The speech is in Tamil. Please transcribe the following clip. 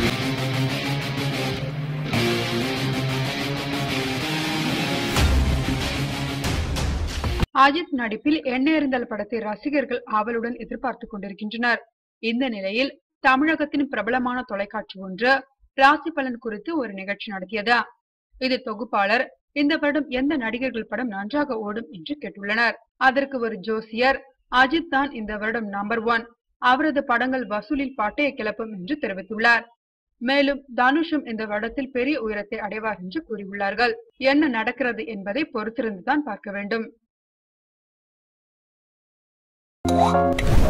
அஜித் நடிப்பில் எண்ணெயறிந்தல் படத்தை ரசிகர்கள் ஆவலுடன் எதிர்பார்த்துக் கொண்டிருக்கின்றனர் இந்த நிலையில் தமிழகத்தின் பிரபலமான தொலைக்காட்சி ஒன்று ராசி பலன் குறித்து ஒரு நிகழ்ச்சி நடத்தியது இது தொகுப்பாளர் இந்த வருடம் எந்த நடிகர்கள் படம் நன்றாக ஓடும் என்று கேட்டுள்ளனர் அதற்கு ஒரு ஜோசியர் அஜித் தான் இந்த வருடம் நம்பர் ஒன் அவரது படங்கள் வசூலில் பட்டைய கிளப்பும் என்று தெரிவித்துள்ளார் மேலும் தனுஷும் இந்த வருடத்தில் பெரிய உயரத்தை அடைவார் என்று கூறியுள்ளார்கள் என்ன நடக்கிறது என்பதை பொறுத்திருந்துதான் பார்க்க வேண்டும்